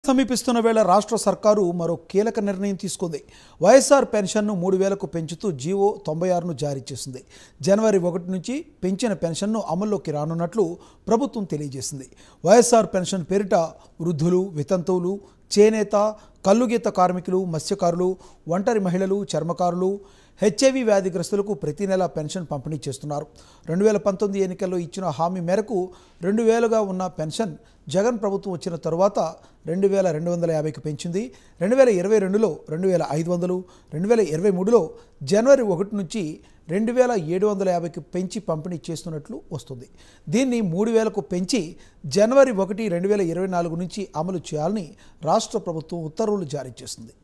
సమీపిస్తున్న వేళ రాష్ట్ర సర్కారు మరో కీలక నిర్ణయం తీసుకుంది వైఎస్ఆర్ పెన్షన్ను మూడు వేలకు పెంచుతూ జీవో తొంభై ఆరును జారీ చేసింది జనవరి ఒకటి నుంచి పెంచిన పెన్షన్ను అమల్లోకి రానున్నట్లు ప్రభుత్వం తెలియజేసింది వైఎస్ఆర్ పెన్షన్ పేరిట వృద్ధులు వితంతువులు చేనేత కల్లుగీత కార్మికులు మత్స్యకారులు ఒంటరి మహిళలు చర్మకారులు హెచ్ఐవి వ్యాధిగ్రస్తులకు ప్రతి నెల పెన్షన్ పంపిణీ చేస్తున్నారు రెండు వేల పంతొమ్మిది ఎన్నికల్లో ఇచ్చిన హామీ మేరకు రెండు వేలుగా ఉన్న పెన్షన్ జగన్ ప్రభుత్వం వచ్చిన తరువాత రెండు వేల రెండు వందల యాభైకి పెంచింది రెండు వేల ఇరవై రెండులో రెండు వేల ఐదు వందలు రెండు వేల ఇరవై మూడులో జనవరి ఒకటి నుంచి రెండు వేల ఏడు వందల యాభైకి పెంచి పంపిణీ చేస్తున్నట్లు వస్తుంది దీన్ని మూడు వేలకు పెంచి జనవరి ఒకటి రెండు వేల ఇరవై నాలుగు నుంచి అమలు చేయాలని రాష్ట్ర ప్రభుత్వం ఉత్తర్వులు జారీ చేసింది